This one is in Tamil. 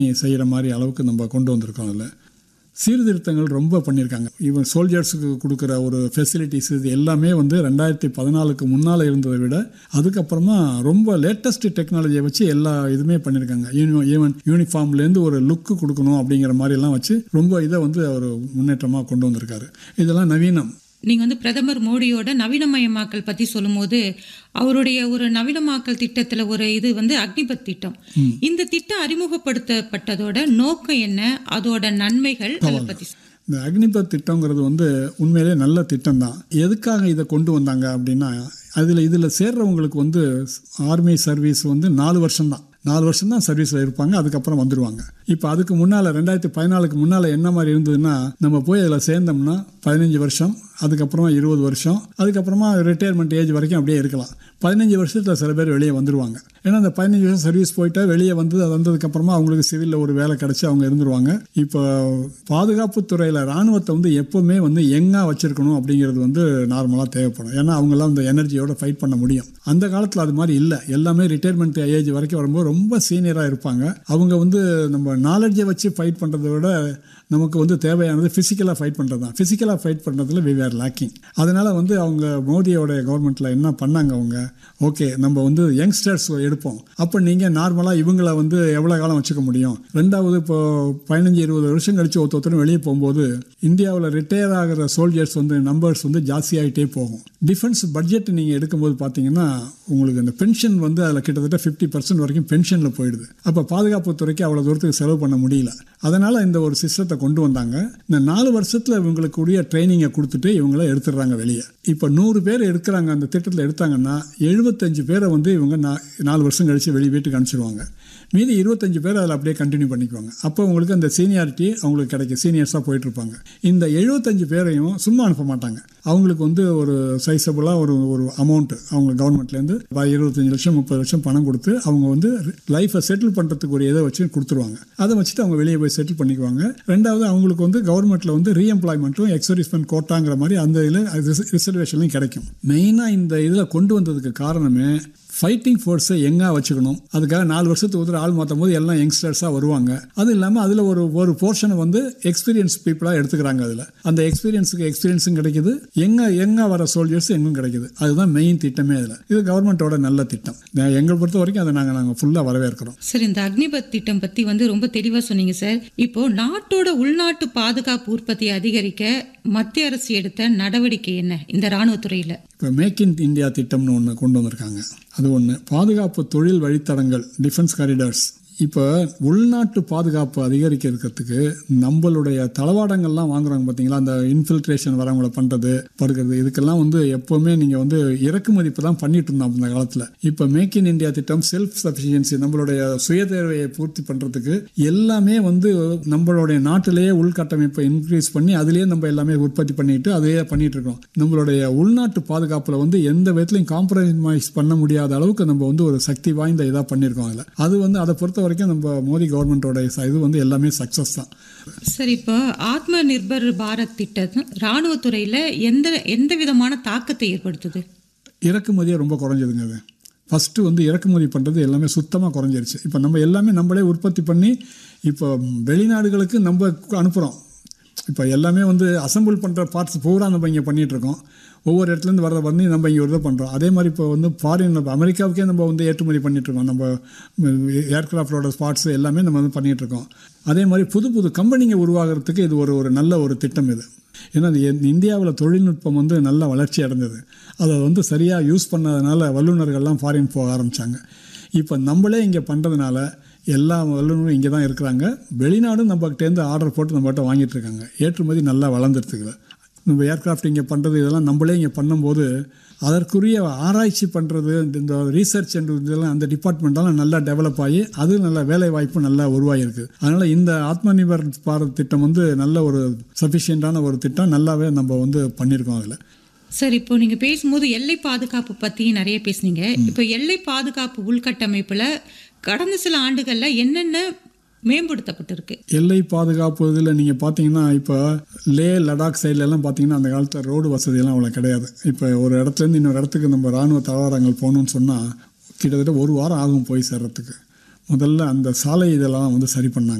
செய்கிற மாதிரி அளவுக்கு நம்ம கொண்டு வந்திருக்கோம் அதில் சீர்திருத்தங்கள் ரொம்ப பண்ணியிருக்காங்க ஈவன் சோல்ஜர்ஸுக்கு கொடுக்குற ஒரு ஃபெசிலிட்டிஸ் இது எல்லாமே வந்து ரெண்டாயிரத்தி பதினாலுக்கு முன்னால் இருந்ததை விட அதுக்கப்புறமா ரொம்ப லேட்டஸ்ட் டெக்னாலஜியை வச்சு எல்லா இதுவுமே பண்ணியிருக்காங்க யூனி ஈவன் யூனிஃபார்ம்லேருந்து ஒரு லுக்கு கொடுக்கணும் அப்படிங்கிற மாதிரிலாம் வச்சு ரொம்ப இதை வந்து அவர் முன்னேற்றமாக கொண்டு வந்திருக்காரு இதெல்லாம் நவீனம் நீங்க வந்து பிரதமர் மோடியோட நவீனமயமாக்கல் பத்தி சொல்லும்போது அவருடைய ஒரு நவீனமாக்கல் திட்டத்துல ஒரு இது வந்து அக்னிபத் திட்டம் இந்த திட்டம் அறிமுகப்படுத்தப்பட்டதோட நோக்கம் என்ன அதோட நன்மைகள் அதை பத்தி சொல்லுங்க. இந்த அக்னிபத் திட்டங்கிறது வந்து உண்மையிலே நல்ல திட்டம் தான் எதுக்காக இதை கொண்டு வந்தாங்க அப்படின்னா அதில் இதில் சேர்றவங்களுக்கு வந்து ஆர்மி சர்வீஸ் வந்து நாலு வருஷம்தான் நாலு வருஷம் தான் சர்வீஸில் இருப்பாங்க அதுக்கப்புறம் வந்துடுவாங்க இப்போ அதுக்கு முன்னால் ரெண்டாயிரத்தி பதினாலுக்கு முன்னால் என்ன மாதிரி இருந்ததுன்னா நம்ம போய் அதில் சேர்ந்தோம்னா பதினஞ்சு வருஷம் அதுக்கப்புறமா இருபது வருஷம் அதுக்கப்புறமா ரிட்டையர்மெண்ட் ஏஜ் வரைக்கும் அப்படியே இருக்கலாம் பதினஞ்சு வருஷத்தில் சில பேர் வெளியே வந்துடுவாங்க ஏன்னா அந்த பதினஞ்சு வருஷம் சர்வீஸ் போயிட்டா வெளியே வந்து அது வந்ததுக்கப்புறமா அவங்களுக்கு சிவிலில் ஒரு வேலை கிடச்சி அவங்க இருந்துருவாங்க இப்போ பாதுகாப்பு துறையில் ராணுவத்தை வந்து எப்போவுமே வந்து எங்காக வச்சிருக்கணும் அப்படிங்கிறது வந்து நார்மலாக தேவைப்படும் ஏன்னா அவங்கெல்லாம் அந்த எனர்ஜியோட ஃபைட் பண்ண முடியும் அந்த காலத்தில் அது மாதிரி இல்லை எல்லாமே ரிட்டையர்மெண்ட் ஏஜ் வரைக்கும் வரும்போது ரொம்ப சீனியராக இருப்பாங்க அவங்க வந்து நம்ம நாலேஜை வச்சு ஃபைட் பண்ணுறதை விட நமக்கு வந்து தேவையானது ஃபிசிக்கலாக ஃபைட் பண்ணுறது தான் ஃபிசிக்கலாக ஃபைட் பண்ணுறதுல வி ஆர் லேக்கிங் அதனால் வந்து அவங்க மோடியோட கவர்மெண்ட்டில் என்ன பண்ணாங்க அவங்க ஓகே நம்ம வந்து யங்ஸ்டர்ஸ் எடுப்போம் அப்போ நீங்கள் நார்மலாக இவங்கள வந்து எவ்வளோ காலம் வச்சுக்க முடியும் ரெண்டாவது இப்போ பதினஞ்சு இருபது வருஷம் கழிச்சு ஒருத்தரும் வெளியே போகும்போது இந்தியாவில் ரிட்டையர் ஆகிற சோல்ஜர்ஸ் வந்து நம்பர்ஸ் வந்து ஜாஸ்தியாகிட்டே போகும் டிஃபென்ஸ் பட்ஜெட் நீங்கள் எடுக்கும்போது பார்த்தீங்கன்னா உங்களுக்கு அந்த பென்ஷன் வந்து அதில் கிட்டத்தட்ட ஃபிஃப்டி பர்சன்ட் வரைக்கும் பென்ஷனில் போயிடுது அப்போ பாதுகாப்பு துறைக்கு அவ்வளோ தூரத்துக்கு செலவு பண்ண முடியல அதனால் இந்த ஒரு சிஸ்டத்தை கொண்டு வந்தாங்க இந்த நாலு வருஷத்தில் இவங்களுக்கு உரிய ட்ரைனிங்கை கொடுத்துட்டு இவங்கள எடுத்துடுறாங்க வெளியே இப்போ நூறு பேர் எடுக்கிறாங்க அந்த திட்டத்தில் எடுத்தாங்கன்னா எழுபத்தஞ்சு பேரை வந்து இவங்க நா- நாலு வருஷம் கழித்து வெளியே வீட்டுக்கு அனுப்பிச்சிடுவாங்க மீதி இருபத்தஞ்சு பேர் அதில் அப்படியே கண்டினியூ பண்ணிக்குவாங்க அப்போ உங்களுக்கு அந்த சீனியாரிட்டி அவங்களுக்கு கிடைக்கும் சீனியர்ஸாக போயிட்டு இருப்பாங்க இந்த எழுபத்தஞ்சு பேரையும் சும்மா அனுப்ப மாட்டாங்க அவங்களுக்கு வந்து ஒரு சைஸபுளாக ஒரு ஒரு அமௌண்ட்டு அவங்க கவர்மெண்ட்லேருந்து இருபத்தஞ்சு லட்சம் முப்பது லட்சம் பணம் கொடுத்து அவங்க வந்து லைஃப்பை செட்டில் பண்ணுறதுக்கு ஒரு இதை வச்சு கொடுத்துருவாங்க அதை வச்சுட்டு அவங்க வெளியே போய் செட்டில் பண்ணிக்குவாங்க ரெண்டாவது அவங்களுக்கு வந்து கவர்மெண்ட்டில் வந்து ரீஎம்ப்ளாய்மெண்ட்டும் எக்ஸர்வீஸ்மெண்ட் கோட்டாங்கிற மாதிரி அந்த இதில் ரிசர்வேஷன்லையும் கிடைக்கும் மெயினாக இந்த இதில் கொண்டு வந்ததுக்கு காரணமே ஃபைட்டிங் ஃபோர்ஸை எங்கே வச்சுக்கணும் அதுக்காக நாலு வருஷத்துக்கு ஒரு ஆள் மாற்றும் போது எல்லாம் யங்ஸ்டர்ஸாக வருவாங்க அது இல்லாமல் அதில் ஒரு ஒரு போர்ஷனை வந்து எக்ஸ்பீரியன்ஸ் பீப்புளாக எடுத்துக்கிறாங்க அதில் அந்த எக்ஸ்பீரியன்ஸுக்கு எக்ஸ்பீரியன்ஸும் கிடைக்குது எங்கே எங்கே வர சோல்ஜர்ஸ் எங்கும் கிடைக்குது அதுதான் மெயின் திட்டமே அதில் இது கவர்மெண்ட்டோட நல்ல திட்டம் நான் எங்களை பொறுத்த வரைக்கும் அதை நாங்கள் நாங்கள் ஃபுல்லாக வரவேற்கிறோம் சார் இந்த அக்னிபத் திட்டம் பத்தி வந்து ரொம்ப தெளிவா சொன்னீங்க சார் இப்போ நாட்டோட உள்நாட்டு பாதுகாப்பு உற்பத்தியை அதிகரிக்க மத்திய அரசு எடுத்த நடவடிக்கை என்ன இந்த ராணுவத்துறையில இப்போ மேக் இன் இந்தியா திட்டம்னு ஒன்று கொண்டு வந்திருக்காங்க அது ஒன்று பாதுகாப்பு தொழில் வழித்தடங்கள் டிஃபென்ஸ் காரிடார்ஸ் இப்போ உள்நாட்டு பாதுகாப்பு அதிகரிக்கிறதுக்கு நம்மளுடைய தளவாடங்கள்லாம் வாங்குறாங்க பார்த்தீங்களா அந்த இன்ஃபில்ட்ரேஷன் வரவங்கள பண்ணுறது படுக்கிறது இதுக்கெல்லாம் வந்து எப்போவுமே நீங்கள் வந்து இறக்குமதி இப்போ தான் பண்ணிட்டு இருந்தோம் அந்த காலத்தில் இப்போ மேக் இன் இந்தியா திட்டம் செல்ஃப் சஃபிஷியன்சி நம்மளுடைய சுய தேவையை பூர்த்தி பண்ணுறதுக்கு எல்லாமே வந்து நம்மளுடைய நாட்டிலேயே உள்கட்டமைப்பை இன்க்ரீஸ் பண்ணி அதுலேயே நம்ம எல்லாமே உற்பத்தி பண்ணிட்டு அதையே பண்ணிட்டு இருக்கோம் நம்மளுடைய உள்நாட்டு பாதுகாப்பில் வந்து எந்த விதத்துலையும் காம்ப்ரமைஸ் பண்ண முடியாத அளவுக்கு நம்ம வந்து ஒரு சக்தி வாய்ந்த இதாக பண்ணியிருக்கோம் அதில் அது வந்து அதை பொறுத்த வரைக்கும் நம்ம மோடி கவர்மெண்ட்டோட இது வந்து எல்லாமே சக்ஸஸ் தான் சார் இப்போ ஆத்ம நிர்பர் பாரத் திட்டம் ராணுவத்துறையில எந்த எந்த விதமான தாக்கத்தை ஏற்படுத்துது இறக்குமதியே ரொம்ப குறைஞ்சதுங்க அது ஃபஸ்ட்டு வந்து இறக்குமதி பண்ணுறது எல்லாமே சுத்தமாக குறைஞ்சிருச்சு இப்போ நம்ம எல்லாமே நம்மளே உற்பத்தி பண்ணி இப்போ வெளிநாடுகளுக்கு நம்ம அனுப்புகிறோம் இப்போ எல்லாமே வந்து அசெம்பிள் பண்ணுற பார்ட்ஸ் பூரா நம்ம இங்கே பண்ணிகிட்டு இருக்கோம் ஒவ்வொரு இடத்துலேருந்து வரதை பண்ணி நம்ம இங்கே ஒரு இதை பண்ணுறோம் அதே மாதிரி இப்போ வந்து ஃபாரின் நம்ம அமெரிக்காவுக்கே நம்ம வந்து ஏற்றுமதி பண்ணிட்டு இருக்கோம் நம்ம ஏர்க்ராஃப்டோட ஸ்பாட்ஸ் எல்லாமே நம்ம வந்து பண்ணிட்டு இருக்கோம் அதே மாதிரி புது புது கம்பெனிங்க உருவாகிறதுக்கு இது ஒரு ஒரு நல்ல ஒரு திட்டம் இது ஏன்னா இந்த இந்தியாவில் தொழில்நுட்பம் வந்து நல்ல வளர்ச்சி அடைஞ்சது அதை வந்து சரியாக யூஸ் பண்ணதுனால வல்லுநர்கள்லாம் ஃபாரின் போக ஆரம்பித்தாங்க இப்போ நம்மளே இங்கே பண்ணுறதுனால எல்லா வல்லுநரும் இங்கே தான் இருக்கிறாங்க வெளிநாடும் நம்மகிட்டேருந்து ஆர்டர் போட்டு நம்மகிட்ட வாங்கிட்டு இருக்காங்க ஏற்றுமதி நல்லா வளர்ந்துருக்குது நம்ம ஏர்க்ராஃப்ட் இங்கே பண்ணுறது இதெல்லாம் நம்மளே இங்கே பண்ணும்போது அதற்குரிய ஆராய்ச்சி பண்ணுறது இந்த ரீசர்ச் அண்ட் இதெல்லாம் அந்த டிபார்ட்மெண்ட்டெல்லாம் நல்லா டெவலப் ஆகி அது நல்ல வேலை வாய்ப்பு நல்லா உருவாகிருக்கு அதனால் இந்த ஆத்ம நிர்பர் பாரத் திட்டம் வந்து நல்ல ஒரு சஃபிஷியண்ட்டான ஒரு திட்டம் நல்லாவே நம்ம வந்து பண்ணியிருக்கோம் அதில் சார் இப்போ நீங்க பேசும்போது எல்லை பாதுகாப்பு பத்தி நிறைய பேசுனீங்க இப்போ எல்லை பாதுகாப்பு உள்கட்டமைப்புல கடந்த சில ஆண்டுகள்ல என்னென்ன மேம்படுத்தப்பட்டிருக்கு எல்லை பாதுகாப்பு இதில் நீங்கள் பார்த்தீங்கன்னா இப்போ லே லடாக் சைடுல எல்லாம் பார்த்தீங்கன்னா அந்த காலத்தில் ரோடு வசதியெல்லாம் அவ்வளோ கிடையாது இப்போ ஒரு இடத்துலேருந்து இன்னொரு இடத்துக்கு நம்ம இராணுவ தளவாடங்கள் போகணும்னு சொன்னால் கிட்டத்தட்ட ஒரு வாரம் ஆகும் போய் சேர்றதுக்கு முதல்ல அந்த சாலை இதெல்லாம் வந்து சரி பண்ணாங்க